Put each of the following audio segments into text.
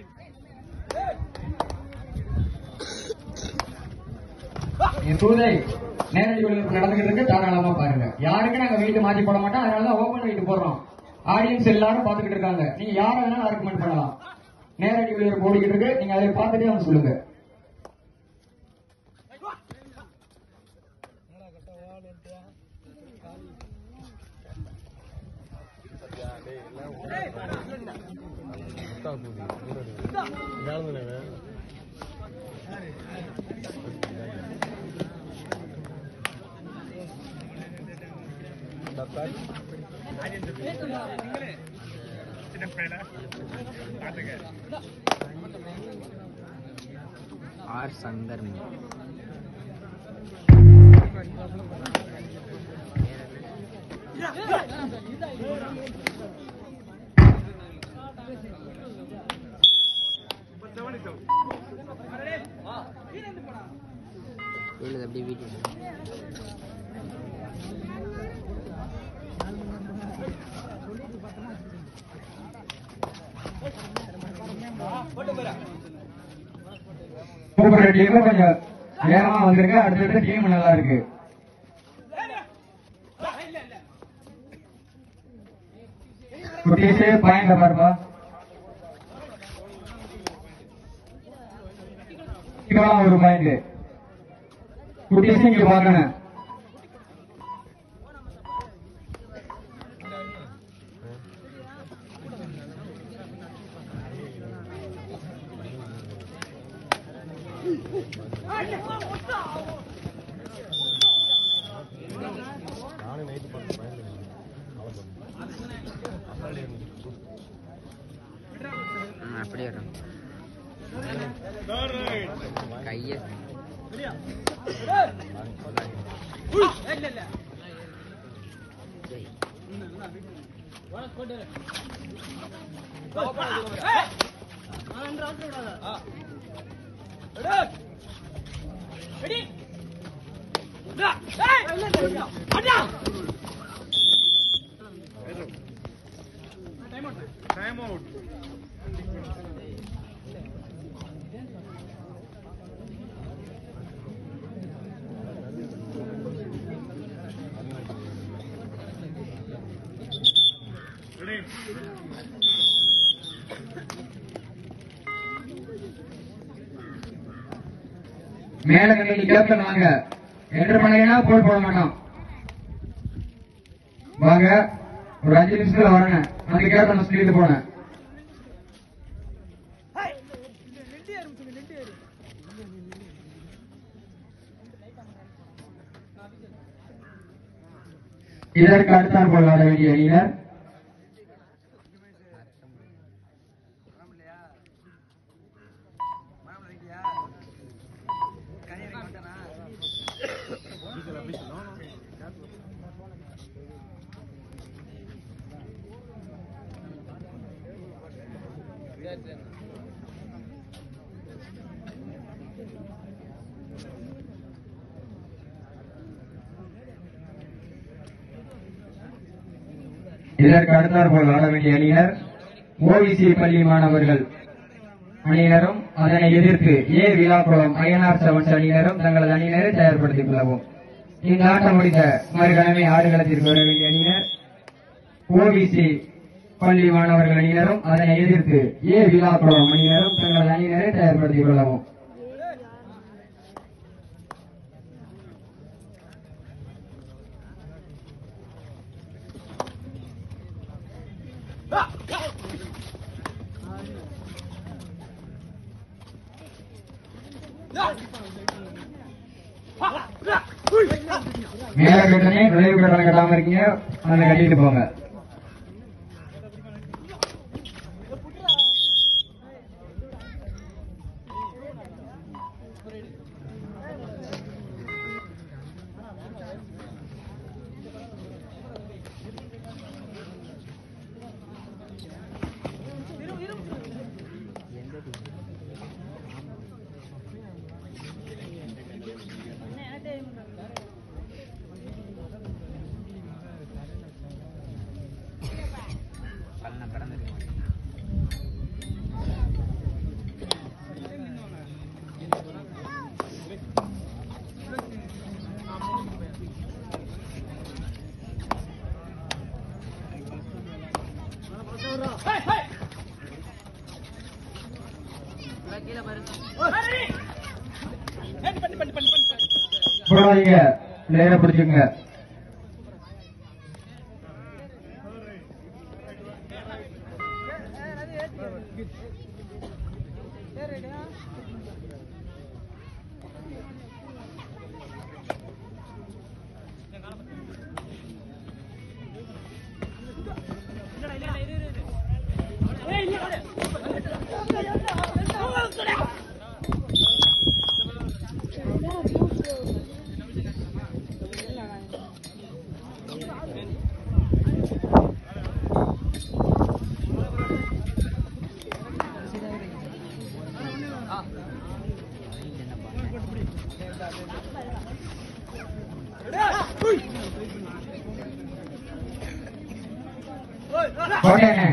இப்போதே நேரடி ஒளிபரப்பு நடந்துகிட்டு இருக்கு தாராளமா பாருங்க யாருக்கு நாங்க வெயிட் மாத்தி போட மாட்டோம் அதனால ஓபன் வெயிட் போடுறோம் ஆடியன்ஸ் எல்லாரும் பாத்துக்கிட்டு இருக்காங்க நீங்க யார வேணாலும் ஆர்குமெண்ட் பண்ணலாம் நேரடி ஒளிபரப்பு ஓடிக்கிட்டு இருக்கு நீங்க அதை பார்த்துட்டே வந்து சொல்லுங்க ஆர் சங்கர் விழுது அப்படியே வீட்டில் கூப்பிடுற டீம் கொஞ்சம் வேகமா வந்திருக்கு அடுத்தடுத்த டீம் நல்லா இருக்கு குட்டீஸே பாயிண்ட பாருப்பா சீக்கிரமா ஒரு பாயிண்ட் குட்டீஸ் இங்க பாக்கணும் ம், அப்படியே வரும் கையை ஜெய். மேல கண்டி கேப்டன் வாங்க என்டர் பண்ணீங்கன்னா போல் போட மாட்டோம் வாங்க ஒரு அஞ்சு நிமிஷத்துல வரங்க அந்த கேப்டன் சொல்லிட்டு போனேன் இதற்கு அடுத்தால் போல் ஆட வேண்டிய அணியினர் இதற்கு அடுத்தாற் போல் ஆட வேண்டிய அணியினர் ஓவிசி பள்ளி மாணவர்கள் அணியினரும் அதனை எதிர்த்து ஏ விழாக்குளம் ஐஎன்ஆர் செவன்ஸ் அணியினரும் தங்களது அணியினரை தயார்படுத்திக் கொள்ளவும் இந்த ஆட்டம் முடிந்த மறுகணமே ஆடுகளத்திற்கு வர வேண்டிய அணியினர் ஓவிசி பள்ளி மாணவர்கள் அணியினரும் அதனை எதிர்த்து ஏ விழாக்குளம் அணியினரும் தங்களது அணியினரை தயார்படுத்திக் கொள்ளவும் மேல கட்டணே நுழைவு கட்டணம் கட்டாம இருக்கீங்க அதை கட்டிட்டு போங்க போடாதீங்க நேர பிடிச்சுங்க போட்டேனே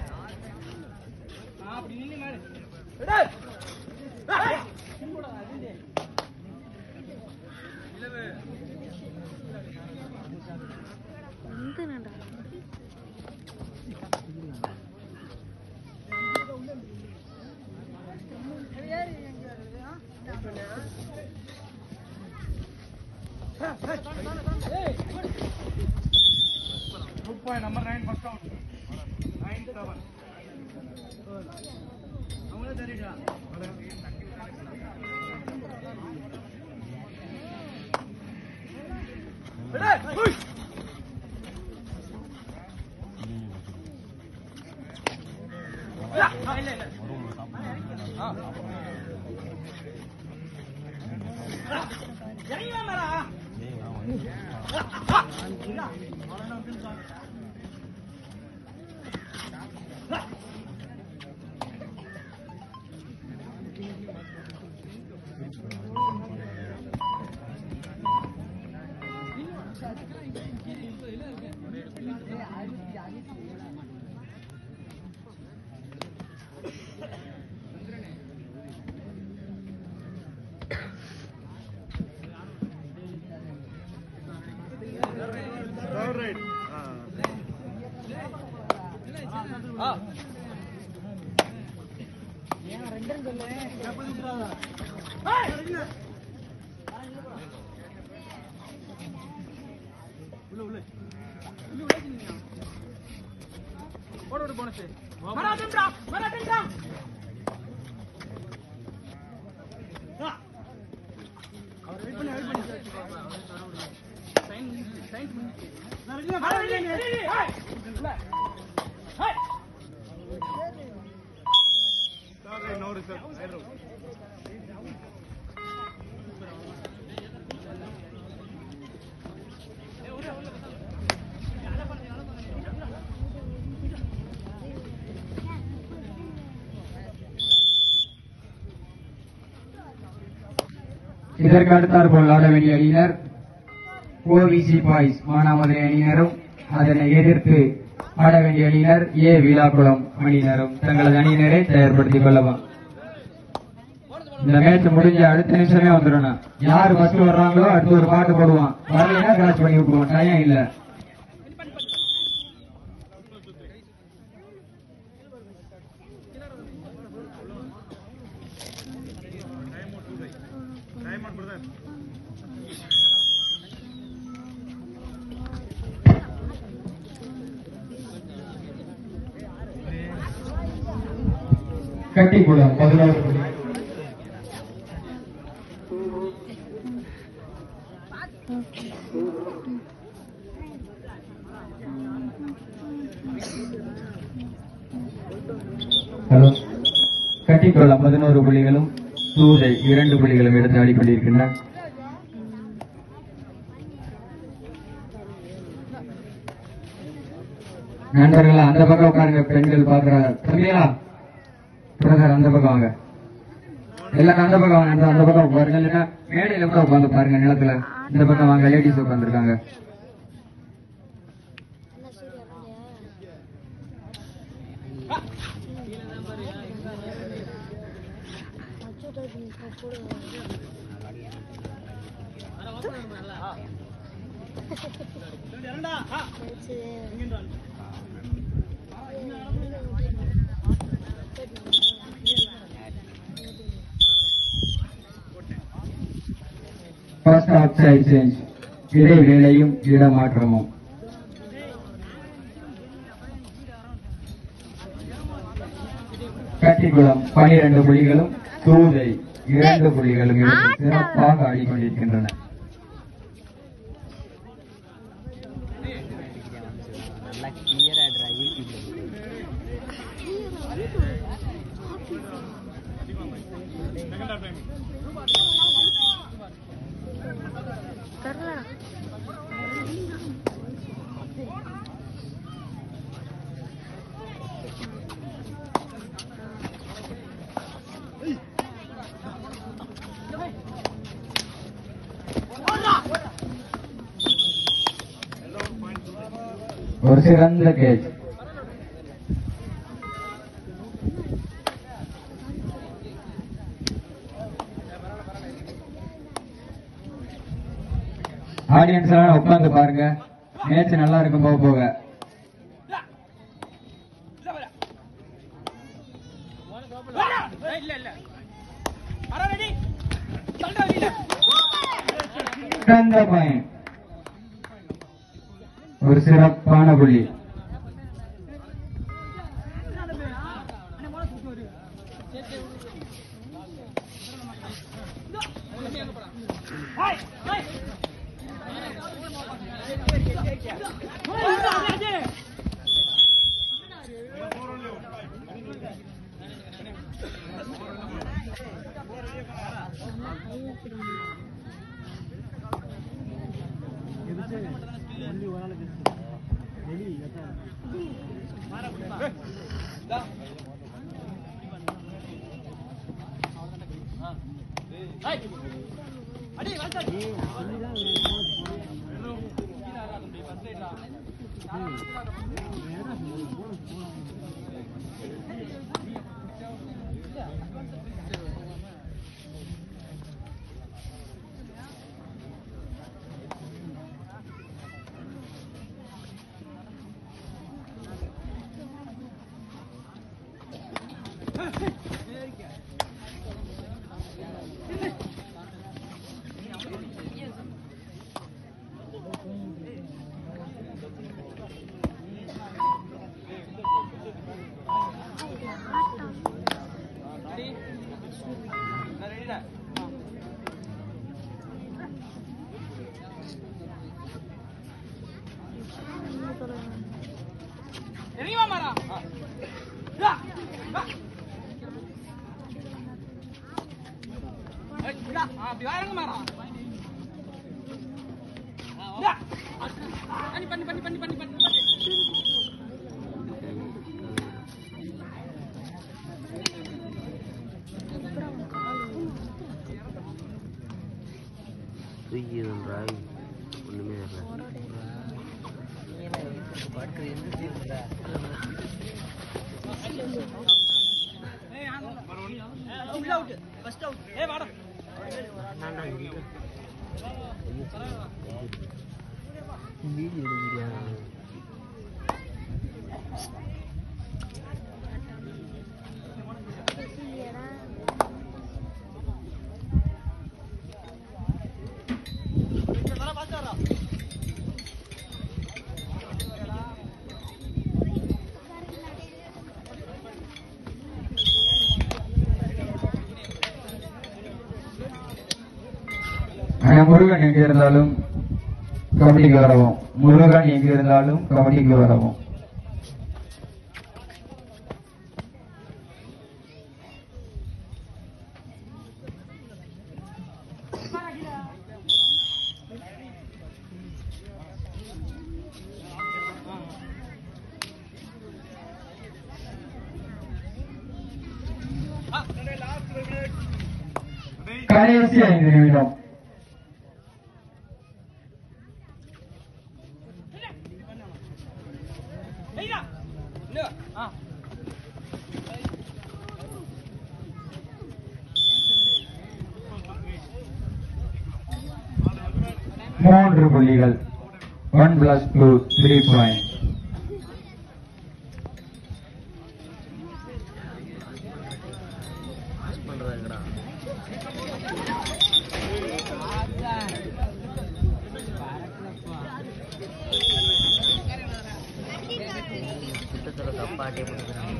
இதற்கு அடுத்தாற் போல் ஆட வேண்டிய அணியினர் ஓவிசி பாய்ஸ் மானாமதுரை அணியினரும் அதனை எதிர்த்து ஆட வேண்டிய அணியினர் ஏ விழாக்குளம் அணியினரும் தங்களது அணியினரை தயார்படுத்திக் கொள்ளவும் இந்த மேட்ச் முடிஞ்ச அடுத்த நிமிஷமே வந்துடணும் யாரு ஃபர்ஸ்ட் வர்றாங்களோ அடுத்து ஒரு பாட்டு போடுவான் வரலைன்னா கிராச் பண்ணி விட்டுருவோம் டைம் இல்ல கட்டிக்குளம் பதினோரு புள்ளி ஹலோ கட்டிக்குளம் பதினோரு புள்ளிகளும் சூதை இரண்டு புள்ளிகளும் எடுத்து ஆடிக்கொண்டிருக்கின்றன நண்பர்களா அந்த பக்கம் உட்காருங்க பெண்கள் பாக்குறாங்க தம்பிகளா பிரதர் அந்த பக்கம் வாங்க எல்லாரும் அந்த பக்கம் வாங்க அந்த- அந்த பக்கம் உட்காருங்க இல்லைன்னா மேடையில கூட உட்காந்து பாருங்க நிலத்துல இந்த பக்கம் வாங்க லேடிஸ் உட்காந்துருக்காங்க போடுங்க ஃபர்ஸ்ட் ஆஃப் சைட் சேஞ்ச் இடைவேளையும் இடமாற்றமும் கட்டிக்குளம் பனிரெண்டு புள்ளிகளும் தூதை இரண்டு புள்ளிகளும் எடுத்து சிறப்பாக ஆடிக்கொண்டிருக்கின்றன நல்லா கிளியரா ஆடுறா யூடியூப்ல ஒரு சிறந்த கேட்ச் ஆடியன்ஸ் எல்லாம் உட்கார்ந்து பாருங்க மேட்ச் நல்லா இருக்கும் போக போக சிறந்த பாயிண்ட் ஒரு சிறப்பான புள்ளி தூக்கிடுன்றாய் ஒண்ணுமே இல்லை வீடியோ எடுக்கிறியா ஆனா முருகன் எங்க இருந்தாலும் கபடிக்கு வரவும் முருகன் எங்க இருந்தாலும் கபடிக்கு வரவும் கடைசி ஐந்து நிமிடம் மூன்று புள்ளிகள் one plus two three point pass பண்றாங்கடா ஆட்டே போட்டுக்கிறாங்க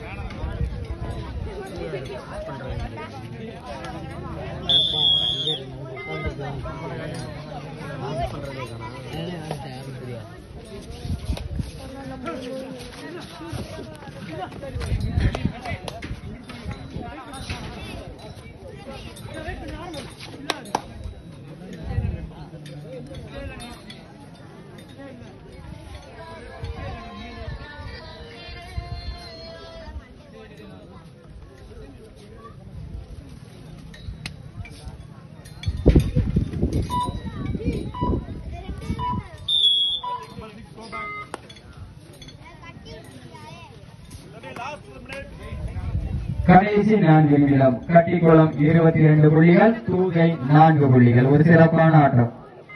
கடைசி நான்கு நிமிடம் கட்டிக்குளம் இருபத்தி இரண்டு புள்ளிகள் தூகை நான்கு புள்ளிகள் ஒரு சிறப்பான ஆட்டம்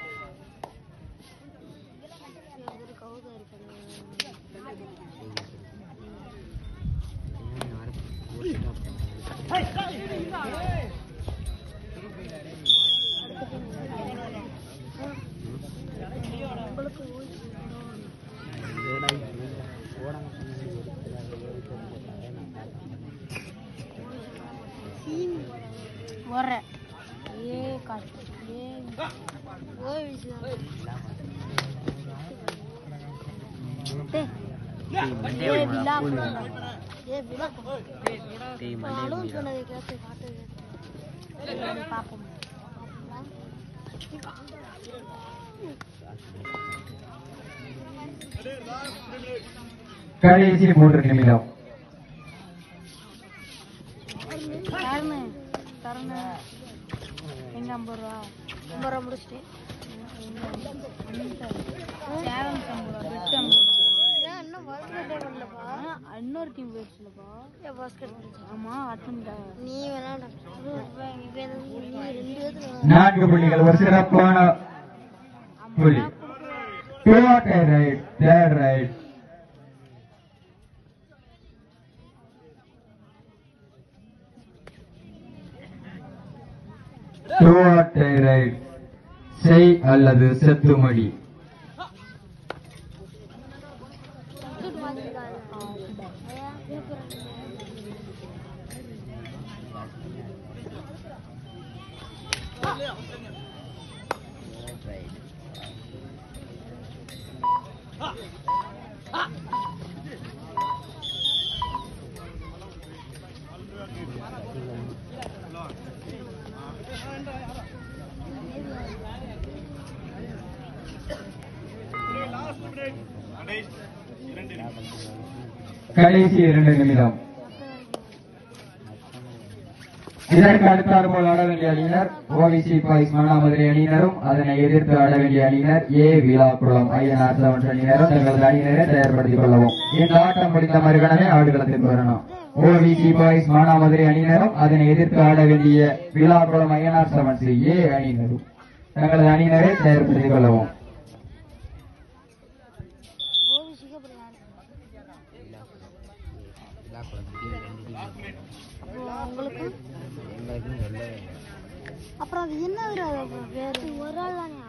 வர்றேன் ஏ காசு ஏ ஓ விஷயம் ஏ விழா ஏ விழா அழுவும் சொன்னதை கேட்டு காட்டு பார்ப்போம் கடைசி மூன்று நிமிடம் யாருமே தரணும் எங்க ஐம்பது ரூபா ஐம்பது ரூபா முடிச்சுட்டு சேலம் ஐம்பது ரூபா பெட்டு ஐம்பது ரூபா இன்னொரு டீம் போயிடுச்சுலப்பா ஆமா அட்டன் நீ விளையாட நீ ரெண்டு பேத்துல நான்கு புள்ளிகள் ஒரு சிறப்பான புள்ளி டூவாட்டை ரைட் தேர்ட் ரைட் டூவாட்டை ரைட் செய் அல்லது செத்துமடி கடைசி இரண்டு நிமிடம் இதற்கு அடுத்தாறு போல் ஆட வேண்டிய அணியினர் ஓவிசி பாய்ஸ் மன்னாமதுரை அணியினரும் அதனை எதிர்த்து ஆட வேண்டிய அணியினர் ஏ விழாக்குளம் ஐஎன்ஆர் செவன்ஸ் அணியினரும் தங்களது அணியினரை தயார்படுத்திக் கொள்ளவும் இந்த ஆட்டம் முடிந்த மறுகணமே ஆடுகளத்திற்கு வரணும் ஓவிசி பாய்ஸ் மானாமதுரை அணியினரும் அதனை எதிர்த்து ஆட வேண்டிய விழாக்குளம் ஐஎன்ஆர் செவன்ஸ் ஏ அணியினரும் தங்களது அணியினரை தயார்படுத்திக் கொள்ளவும் ஓவிசிக்கு அப்புறம் யாரு அப்புறம் உங்களுக்கு அப்புறம் அது என்ன பேரு ஒரு ஆள் தானே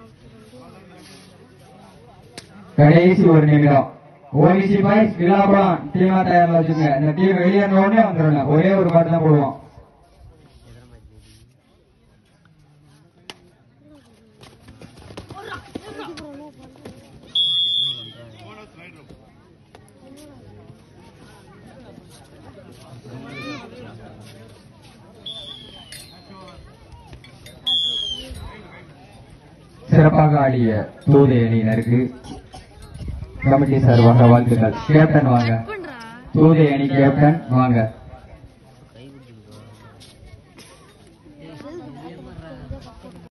கடைசி ஒரு நிமிடம் ஓவிசி பாய்ஸ் விழாக்குளம் டீமா தயாரில் வச்சுங்க இந்த டீம் வெளியேறின உடனே வந்துடணும் ஒரே ஒரு பாட்டு தான் போடுவோம் சிறப்பாக ஆடிய தூதை அணியினருக்கு கமிட்டி சார்பாக வாழ்த்துக்கள் கேப்டன் வாங்க தூதை அணி கேப்டன் வாங்க